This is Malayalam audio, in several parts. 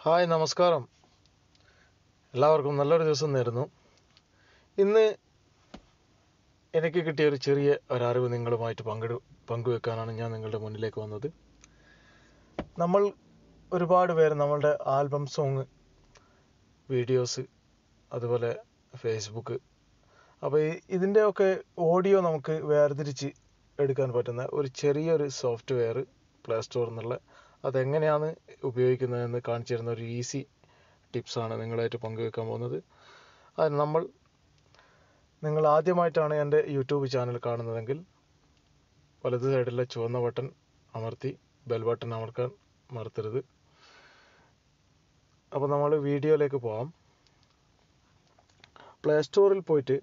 ഹായ് നമസ്കാരം എല്ലാവർക്കും നല്ലൊരു ദിവസം നേരുന്നു ഇന്ന് എനിക്ക് കിട്ടിയ ഒരു ചെറിയ ഒരറിവ് നിങ്ങളുമായിട്ട് പങ്കെടു പങ്കുവെക്കാനാണ് ഞാൻ നിങ്ങളുടെ മുന്നിലേക്ക് വന്നത് നമ്മൾ ഒരുപാട് പേര് നമ്മളുടെ ആൽബം സോങ് വീഡിയോസ് അതുപോലെ ഫേസ്ബുക്ക് അപ്പോൾ ഈ ഇതിൻ്റെയൊക്കെ ഓഡിയോ നമുക്ക് വേർതിരിച്ച് എടുക്കാൻ പറ്റുന്ന ഒരു ചെറിയൊരു സോഫ്റ്റ്വെയർ പ്ലേ സ്റ്റോറിൽ നിന്നുള്ള അതെങ്ങനെയാണ് ഉപയോഗിക്കുന്നതെന്ന് കാണിച്ചു തരുന്ന ഒരു ഈസി ടിപ്സാണ് നിങ്ങളായിട്ട് പങ്കുവെക്കാൻ പോകുന്നത് അത് നമ്മൾ നിങ്ങൾ ആദ്യമായിട്ടാണ് എൻ്റെ യൂട്യൂബ് ചാനൽ കാണുന്നതെങ്കിൽ വലത് സൈഡിലെ ചുവന്ന ബട്ടൺ അമർത്തി ബെൽ ബട്ടൺ അമർക്കാൻ മറത്തരുത് അപ്പോൾ നമ്മൾ വീഡിയോയിലേക്ക് പോകാം പ്ലേ സ്റ്റോറിൽ പോയിട്ട്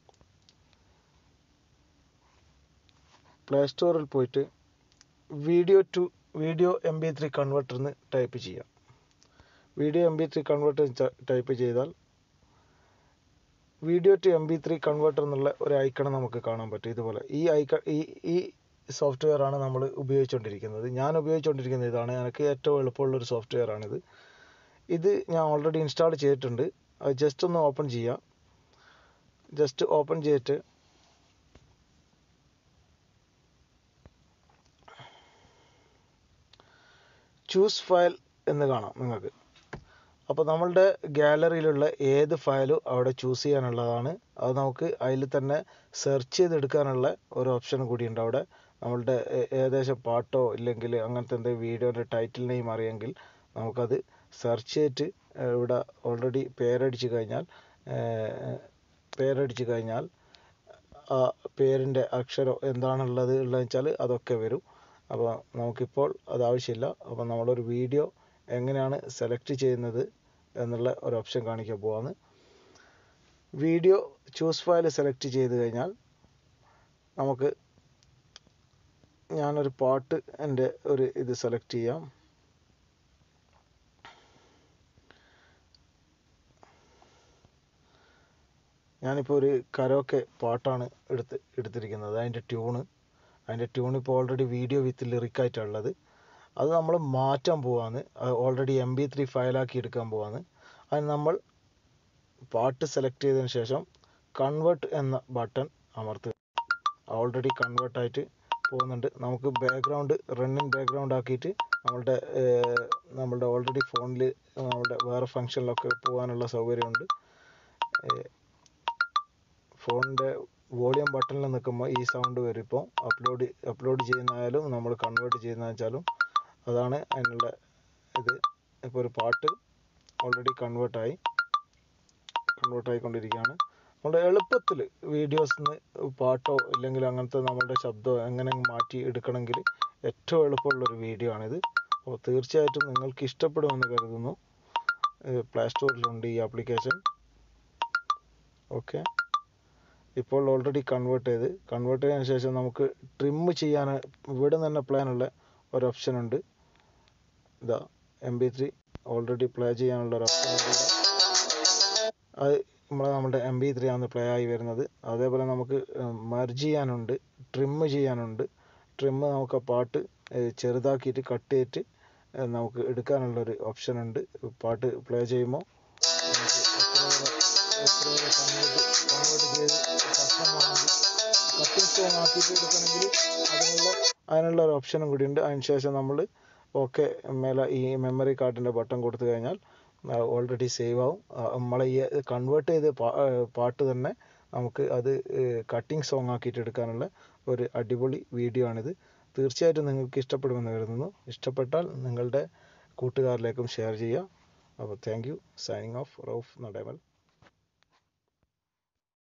പ്ലേ സ്റ്റോറിൽ പോയിട്ട് video to video M P three converter എന്ന് ടൈപ്പ് ചെയ്യാം video M P three converter type ചെയ്താൽ video to M P three converter എന്നുള്ള ഒരു ഐക്കൺ നമുക്ക് കാണാൻ പറ്റും ഇതുപോലെ ഈ ഐക്കൺ ഈ ഈ സോഫ്റ്റ്വെയർ ആണ് നമ്മൾ ഉപയോഗിച്ചുകൊണ്ടിരിക്കുന്നത് ഞാൻ ഉപയോഗിച്ചുകൊണ്ടിരിക്കുന്നത് ഇതാണ് എനിക്ക് ഏറ്റവും എളുപ്പമുള്ള ഒരു സോഫ്റ്റ്വെയർ ആണിത് ഇത് ഞാൻ ഓൾറെഡി ഇൻസ്റ്റാൾ ചെയ്തിട്ടുണ്ട് അത് ജസ്റ്റ് ഒന്ന് ഓപ്പൺ ചെയ്യാം ജസ്റ്റ് ഓപ്പൺ ചെയ്തിട്ട് ചൂസ് ഫയൽ എന്ന് കാണാം നിങ്ങൾക്ക് അപ്പോൾ നമ്മളുടെ ഗാലറിയിലുള്ള ഏത് ഫയലും അവിടെ ചൂസ് ചെയ്യാനുള്ളതാണ് അത് നമുക്ക് അതിൽ തന്നെ സെർച്ച് ചെയ്തെടുക്കാനുള്ള ഒരു ഓപ്ഷൻ കൂടിയുണ്ട് അവിടെ നമ്മളുടെ ഏകദേശം പാട്ടോ ഇല്ലെങ്കിൽ അങ്ങനത്തെ എന്തെങ്കിലും വീഡിയോൻ്റെ ടൈറ്റിൽ നെയിം അറിയെങ്കിൽ നമുക്കത് സെർച്ച് ചെയ്തിട്ട് ഇവിടെ ഓൾറെഡി പേരടിച്ച് കഴിഞ്ഞാൽ പേരടിച്ച് കഴിഞ്ഞാൽ ആ പേരിൻ്റെ അക്ഷരം എന്താണുള്ളത് ഉള്ളതെന്ന് വെച്ചാൽ അതൊക്കെ വരും അപ്പോൾ നമുക്കിപ്പോൾ അത് ആവശ്യമില്ല അപ്പോൾ നമ്മളൊരു വീഡിയോ എങ്ങനെയാണ് സെലക്ട് ചെയ്യുന്നത് എന്നുള്ള ഒരു ഓപ്ഷൻ കാണിക്കാൻ പോവാണ് വീഡിയോ ചൂസ് ഫയൽ സെലക്ട് ചെയ്ത് കഴിഞ്ഞാൽ നമുക്ക് ഞാനൊരു പാട്ട് എൻ്റെ ഒരു ഇത് സെലക്ട് ചെയ്യാം ഞാനിപ്പോൾ ഒരു കരോക്കെ പാട്ടാണ് എടുത്ത് എടുത്തിരിക്കുന്നത് അതിൻ്റെ ട്യൂണ് അതിൻ്റെ ട്യൂൺ ഇപ്പോൾ ഓൾറെഡി വീഡിയോ വിത്ത് ലിറിക്കായിട്ടുള്ളത് അത് നമ്മൾ മാറ്റാൻ പോവാണ് ഓൾറെഡി എം ബി ത്രീ ഫയലാക്കി എടുക്കാൻ പോവാണ് അതിന് നമ്മൾ പാട്ട് സെലക്ട് ചെയ്തതിന് ശേഷം കൺവേർട്ട് എന്ന ബട്ടൺ അമർത്തുക ഓൾറെഡി കൺവേർട്ടായിട്ട് പോകുന്നുണ്ട് നമുക്ക് ബാക്ക്ഗ്രൗണ്ട് റണ്ണിങ് ബാക്ക്ഗ്രൗണ്ട് ആക്കിയിട്ട് നമ്മളുടെ നമ്മളുടെ ഓൾറെഡി ഫോണിൽ നമ്മളുടെ വേറെ ഫങ്ഷനിലൊക്കെ പോകാനുള്ള സൗകര്യമുണ്ട് ഫോണിൻ്റെ വോളിയം ബട്ടണിൽ നിൽക്കുമ്പോൾ ഈ സൗണ്ട് വരും ഇപ്പോൾ അപ്ലോഡ് അപ്ലോഡ് ചെയ്യുന്നതായാലും നമ്മൾ കൺവേർട്ട് ചെയ്യുന്ന വെച്ചാലും അതാണ് അതിനുള്ള ഇത് ഇപ്പോൾ ഒരു പാട്ട് ഓൾറെഡി കൺവേർട്ടായി കൺവേർട്ട് ആയിക്കൊണ്ടിരിക്കുകയാണ് നമ്മുടെ എളുപ്പത്തിൽ വീഡിയോസിൽ പാട്ടോ ഇല്ലെങ്കിൽ അങ്ങനത്തെ നമ്മളുടെ ശബ്ദമോ എങ്ങനെ മാറ്റി എടുക്കണമെങ്കിൽ ഏറ്റവും എളുപ്പമുള്ളൊരു വീഡിയോ ആണിത് അപ്പോൾ തീർച്ചയായിട്ടും നിങ്ങൾക്ക് ഇഷ്ടപ്പെടുമെന്ന് കരുതുന്നു പ്ലേ സ്റ്റോറിലുണ്ട് ഈ ആപ്ലിക്കേഷൻ ഓക്കെ ഇപ്പോൾ ഓൾറെഡി കൺവേർട്ട് ചെയ്ത് കൺവേർട്ട് ചെയ്തതിന് ശേഷം നമുക്ക് ട്രിം ചെയ്യാൻ ഇവിടെ തന്നെ പ്ലാനുള്ള ഒരു ഓപ്ഷൻ ഉണ്ട് ഇതാ M P three already play ചെയ്യാനുള്ള ഒരു ഓപ്ഷൻ ഉണ്ട് അത് നമ്മളെ നമ്മുടെ എം ബി ത്രീ ആണ് പ്ലേ ആയി വരുന്നത് അതേപോലെ നമുക്ക് മർജ് ചെയ്യാനുണ്ട് ട്രിം ചെയ്യാനുണ്ട് ട്രിം നമുക്ക് ആ പാട്ട് ചെറുതാക്കിയിട്ട് കട്ട് ചെയ്തിട്ട് നമുക്ക് എടുക്കാനുള്ളൊരു ഓപ്ഷൻ ഉണ്ട് പാട്ട് പ്ലേ ചെയ്യുമ്പോൾ കൺവേർട്ട് കൺവേർട്ട് ചെയ്ത് കഷ്ടമാണെങ്കിൽ കട്ടിങ് സോങ് ആക്കിയിട്ട് എടുക്കണമെങ്കിൽ അതിനുള്ള അതിനുള്ള ഒരു ഓപ്ഷനും കൂടി ഉണ്ട് അതിന് ശേഷം നമ്മൾ ഓക്കെ മേലെ ഈ മെമ്മറി കാർഡിൻ്റെ ബട്ടൺ കൊടുത്തു കഴിഞ്ഞാൽ ഓൾറെഡി സേവ് ആവും നമ്മളെ ഈ കൺവേർട്ട് ചെയ്ത് പാട്ട് തന്നെ നമുക്ക് അത് കട്ടിങ് സോങ് ആക്കിയിട്ട് എടുക്കാനുള്ള ഒരു അടിപൊളി വീഡിയോ ആണിത് തീർച്ചയായിട്ടും നിങ്ങൾക്ക് ഇഷ്ടപ്പെടുമെന്ന് കരുതുന്നു ഇഷ്ടപ്പെട്ടാൽ നിങ്ങളുടെ കൂട്ടുകാരിലേക്കും ഷെയർ ചെയ്യുക അപ്പോൾ thank you signing off Rauf നടേമൽ